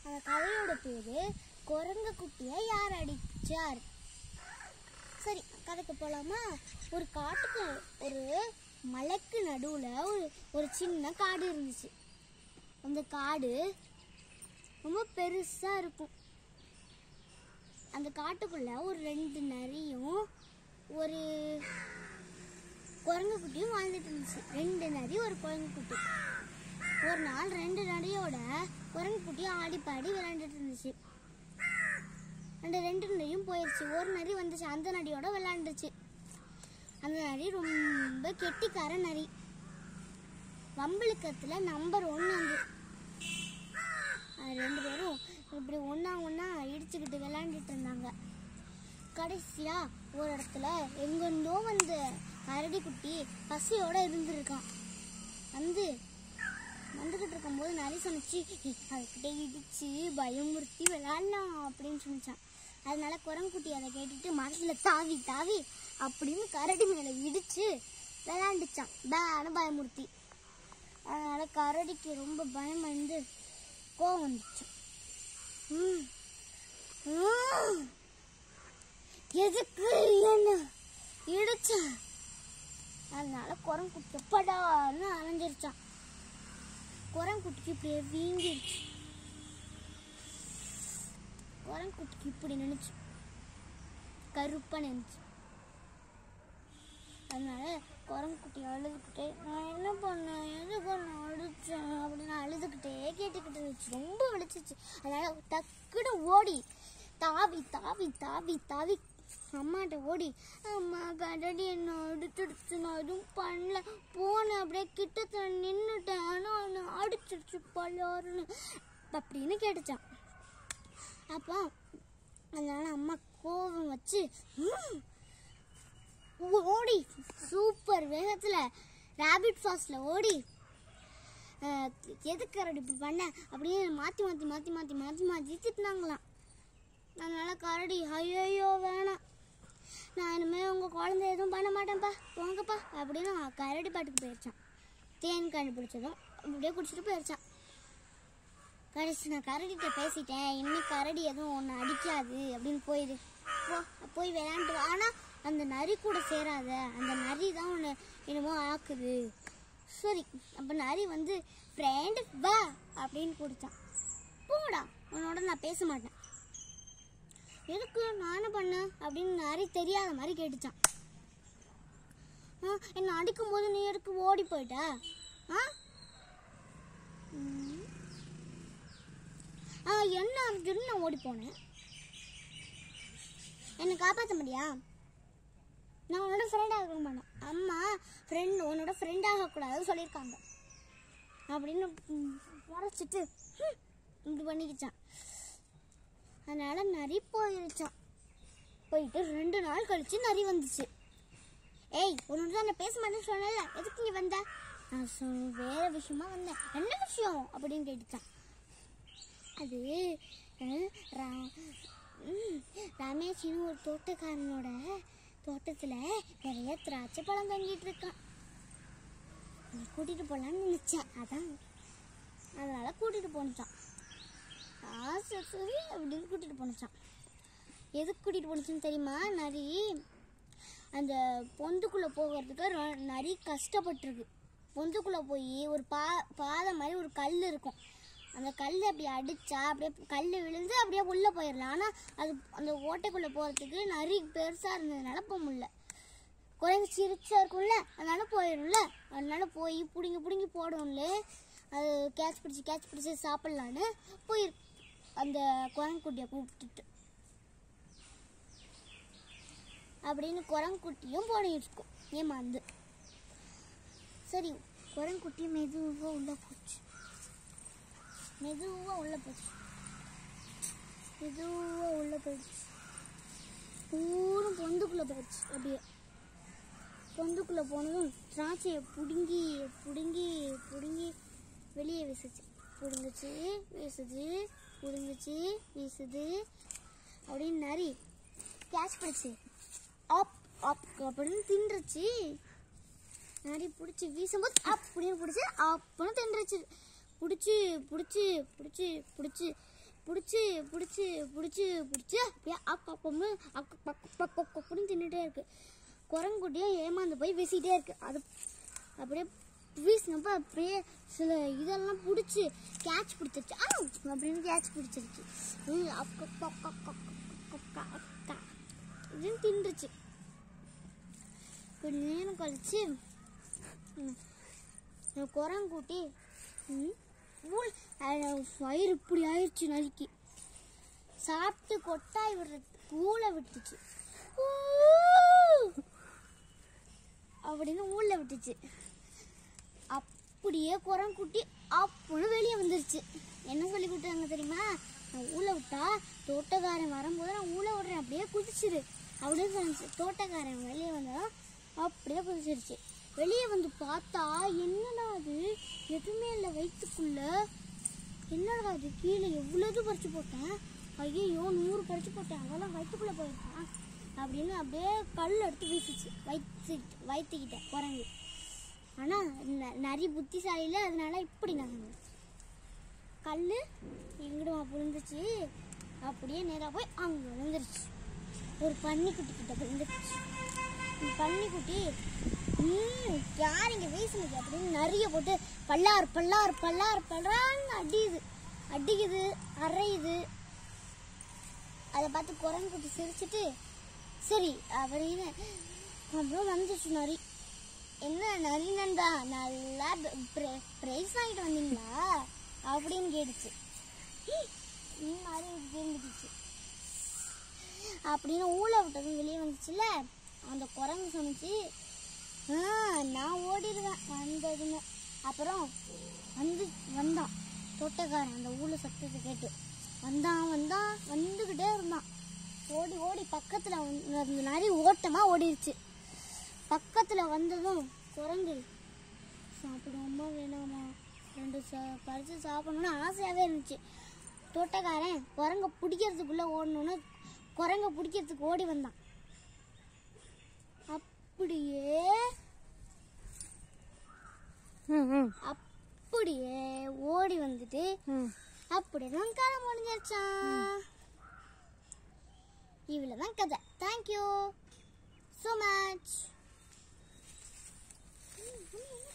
அந்த கதையோட பேரு குரங்கு குட்டியை யார் அடிச்சார் சரி கதைக்கு போலாமா ஒரு காட்டுக்கு ஒரு மலைக்கு நடுவுல ஒரு ஒரு சின்ன காடு இருந்துச்சு அந்த காடு ரொம்ப பெருசா இருக்கும் அந்த காட்டுக்குள்ள ஒரு ரெண்டு நரியும் ஒரு குரங்கு குட்டியும் வாழ்ந்துட்டு இருந்துச்சு ரெண்டு நரி ஒரு குரங்கு குட்டி ஒரு நாள் ரெண்டு நரியோட குரங்கு குட்டி ஆடி பாடி விளையாண்டுட்டு இருந்துச்சு அந்த ரெண்டு நரியும் போயிடுச்சு ஒரு நரி வந்துச்சு அந்த நரியோட விளையாண்டுச்சு அந்த நரி ரொம்ப கெட்டிக்கார நரி வம்பளுக்கத்துல நம்பர் ஒன்று அந்த அது ரெண்டு பேரும் இப்படி ஒண்ணா ஒண்ணா இடிச்சுக்கிட்டு விளையாண்டுட்டு இருந்தாங்க கடைசியா ஒரு இடத்துல எங்கிருந்தோ வந்த கரடி குட்டி பசியோட இருந்திருக்கான் வந்து வந்துகிட்டு இருக்கும்போது நரி சொன்னிச்சு அதுக்கிட்ட இடிச்சு பயமுறுத்தி விளையாடலாம் அப்படின்னு சொன்னிச்சான் அதனால குரங்குட்டி அதை கேட்டுட்டு மரத்துல தாவி தாவி அப்படின்னு கரடி மேல இடிச்சு விளையாண்டுச்சான் பேனு பயமுறுத்தி அதனால கரடிக்கு ரொம்ப பயம் வந்து கோவம் வந்துச்சு ம். ம். எதுக்கு என்ன இடிச்ச அதனால குரங்குட்டி படான்னு அலைஞ்சிருச்சான் குரங்குட்டிக்கு இப்படியே வீங்கிடுச்சு குரங்குட்டிக்கு இப்படி நினைச்சு கருப்பா நினைச்சு அதனால குரங்குட்டி அழுதுகிட்டே நான் என்ன பண்ணேன் எதுக்கு நான் அடிச்சேன் அப்படின்னு அழுதுகிட்டே கேட்டுக்கிட்டு இருந்துச்சு ரொம்ப வலிச்சிச்சு அதனால டக்குன்னு ஓடி தாவி தாவி தாவி தாவி அம்மாட்ட ஓடி அம்மா கடடி என்ன அடிச்சிடுச்சு நான் எதுவும் பண்ணல போனேன் அப்படியே கிட்டத்துல நின்றுட்டேன் ஆனால் என்ன அடிச்சிடுச்சு பல்லாருன்னு அப்படின்னு கேட்டுச்சான் அப்போ அதனால அம்மா கோபம் வச்சு "ம், ஓடி சூப்பர் வேகத்துல ரேபிட் ஃபாஸ்ட்ல ஓடி அஹ், எதுக்கு கரடி இப்படி பண்ண அப்படியே மாத்தி மாத்தி மாத்தி மாத்தி மாத்தி மாத்தி திட்டினாங்களாம் அதனால கரடி ஐயோ வேணாம் நான் இனிமே உங்க குழந்தை எதுவும் பண்ண மாட்டேன்ப்பா போங்கப்பா அப்படின்னு கரடி பாட்டுக்கு போயிடுச்சான் தேன் கண்டுபிடிச்சதும் அப்படியே குடிச்சிட்டு போயிடுச்சான் கடைசி நான் கரடிகிட்ட பேசிட்டேன் இன்னும் கரடி எதுவும் ஒன்று அடிக்காது அப்படின்னு போயிடு போ போய் விளையாண்டு வா. ஆனா அந்த நரி கூட சேராத அந்த நரி தான் உன்னை என்னமோ ஆக்குது சரி அப்போ நரி வந்து ஃப்ரெண்ட் வா அப்படின்னு கொடுத்தான் போடா உன்னோட நான் பேச மாட்டேன் எதுக்கு நான் என்ன பண்ணேன் அப்படின்னு நரி தெரியாத மாதிரி கேட்டுச்சான் ஆ என்னை அடிக்கும்போது நீ எதுக்கு ஓடி போயிட்ட ஆ ம். ஆ என்ன அப்படின்னு நான் ஓடி போனேன் என்னை காப்பாற்ற முடியா நான் உன்னோட ஃப்ரெண்டாக இருக்க மாட்டேன் அம்மா ஃப்ரெண்ட் உன்னோட ஃப்ரெண்ட் ஆகக்கூடாதுன்னு சொல்லியிருக்காங்க அப்படின்னு ம், முறைச்சிட்டு ஹம், இப்படி பண்ணிக்கிச்சான் அதனால நரி போயிருச்சான் போயிட்டு ரெண்டு நாள் கழிச்சு நரி வந்துச்சு ஏய் உன்னோட தான் நான் பேச மாட்டேன்னு சொன்னல எதுக்கு நீ வந்த நான் சொ- வேற விஷயமா வந்தேன் என்ன விஷயம் அப்படின்னு கேட்டுச்சான் அது அஹ், ரா- ம், ரமேஷ்னு ஒரு தோட்டக்காரனோட தோட்டத்துல நிறைய திராட்சை பழம் தங்கிட்டு இருக்கான் நீ கூட்டிட்டு போலான்னு நினைச்சேன் அதான் அதனால கூட்டிட்டு போனுச்சான் ஆ சரி சரி அப்படின்னு கூட்டிட்டு போனுச்சான் எதுக்கு கூட்டிட்டு போனுச்சுன்னு தெரியுமா நரி அந்த பொந்துக்குள்ள போகிறதுக்கு ர- நரி கஷ்டப்பட்டிருக்கு பொந்துக்குள்ள போய் ஒரு பா பாதை மாதிரி ஒரு கல் இருக்கும் அந்த கல் அப்படி அடிச்சா அப்படியே கல் விழுந்து அப்படியே உள்ள போயிடலாம் ஆனா அது அந்த ஓட்டைக்குள்ள போறதுக்கு நரி பெருசா இருந்ததுனால போக முடியல குரங்கு சிரிச்சா இருக்கும்ல அதனால போயிடும்ல அதனால போய் பிடுங்கி பிடுங்கி போடும்ல அது கேட்ச் பிடிச்சி கேட்ச் பிடிச்சி சாப்பிடலான்னு போய் அந்த குரங்குட்டியை கூப்பிட்டுட்டு அப்படின்னு குரங்குட்டியும் போனிட்டு இருக்கும் ஏமாந்து சரி குரங்குட்டி மெதுவா உள்ள போச்சு மெதுவா உள்ள போச்சு மெதுவா உள்ள போயிடுச்சு பூரம் பொந்துக்குள்ள போயிடுச்சு அப்படியே பொந்துக்குள்ள போனதும் திராட்சையை பிடுங்கி பிடுங்கி பிடுங்கி வெளியே வீசுச்சு பிடுங்குச்சு வீசுது பிடுங்குச்சு வீசுது அப்படின்னு நரி கேட்ச் பண்ணிச்சு அப் அப் அப்படின்னு தின்றுச்சு நரி பிடிச்சி வீசும்போது அப்படின்னு பிடிச்சி அப்படின்னு தின்றுச்சு பிடிச்சி பிடிச்சி பிடிச்சி பிடிச்சி பிடிச்சி பிடிச்சி பிடிச்சி பிடிச்சி அப்படியே அக்கப்பம்மு அக்கு பக்கு பக்கு பக்குன்னு தின்னுட்டே இருக்கு குரங்குட்டியும் ஏமாந்து போய் வீசிட்டே இருக்கு அது அப்படியே வீசினப்ப அப்படியே சில இதெல்லாம் பிடிச்சி கேட்ச் பிடிச்சிருச்சு ஆ அப்படின்னு கேட்ச் பிடிச்சிருச்சு ம், அக்க, அக்க, அக்க, அக்க, அக்க, அக்க, அக்க. அப்படின்னு தின்றுச்சு கொஞ்ச நேரம் கழிச்சு ம், இந்த குரங்குட்டி ம், ஊழ் அஹ், வயிறு இப்படி ஆயிடுச்சு நறுக்கி சாப்பிட்டு கொட்டாய் விடுறதுக்கு ஊழ விட்டுச்சு ஊ! அப்படின்னு ஊழ விட்டுச்சு அப்படியே குரங்குட்டி அப்படின்னு வெளியே வந்துருச்சு என்ன சொல்லி கொடுத்தாங்க தெரியுமா நான் ஊழ விட்டா தோட்டக்காரன் வரும்போது நான் ஊழ விடுறேன் அப்படியே குதிச்சிரு அப்படின்னு சொன்னிச்சு தோட்டக்காரன் வெளியே வந்ததும் அப்படியே குதிச்சிருச்சு வெளியே வந்து பார்த்தா என்னடா அது எதுவுமே இல்லை வயிற்றுக்குள்ள என்னடா அது கீழே எவ்வளவு பறிச்சு போட்டேன் ஐயோ நூறு பறிச்சு போட்டேன் அதெல்லாம் வயிற்றுக்குள்ளே போயிருக்கான் அப்படின்னு அப்படியே கல் எடுத்து வீசிச்சு வயிற்று வயிற்றுக்கிட்ட குரங்கு ஆனால் நிறைய புத்திசாலியில் அதனால இப்படி நகர்ந்து கல் எங்கிடுமா புரிந்துச்சு அப்படியே நேராக போய் அங்கே விழுந்துருச்சு ஒரு பன்னிக்குட்டி கிட்ட விழுந்துருச்சு இந்த பன்னிக்குட்டி ம் யார் இங்கே வீசுனது அப்படின்னு நிறைய போட்டு பல்லார் பல்லார் பல்லார் பல்லார்னு அடியுது அடிக்குது அரையுது அதை பார்த்து குரங்குட்டி சிரிச்சிட்டு சரி அப்படின்னு அப்புறம் வந்துச்சு நரி என்ன நரி நண்பா நல்லா ப்ரைஸ் வாங்கிட்டு வந்தீங்களா அப்படின்னு கேட்டுச்சு ம், நரி திரும்பிடுச்சு அப்படின்னு ஊழ விட்டதும் வெளியே வந்துச்சுல அந்த குரங்கு சொன்னிச்சு ஆ நான் ஓடிடுவேன் வந்ததுன்னு அப்புறம் வந்து வந்தான் தோட்டக்காரன் அந்த ஊழ சத்தத்தை கேட்டு வந்தான் வந்தான் வந்துக்கிட்டே இருந்தான் ஓடி ஓடி பக்கத்தில் அந்த நரி ஓட்டமாக ஓடிடுச்சு பக்கத்தில் வந்ததும் குரங்கு சாப்பிடுவோமா வேணாமா ரெண்டு சா பறித்து சாப்பிடணும்னு ஆசையாகவே இருந்துச்சு தோட்டக்காரன் குரங்க பிடிக்கிறதுக்குள்ளே ஓடணுன்னு குரங்க பிடிக்கிறதுக்கு ஓடி வந்தான் அப்படியே ம் ம் அப்படியே ஓடி வந்துட்டு ம் அப்படிதான் கதை முடிஞ்சிருச்சான் இவ்வளோதான் கதை தேங்க்யூ ஸோ மச்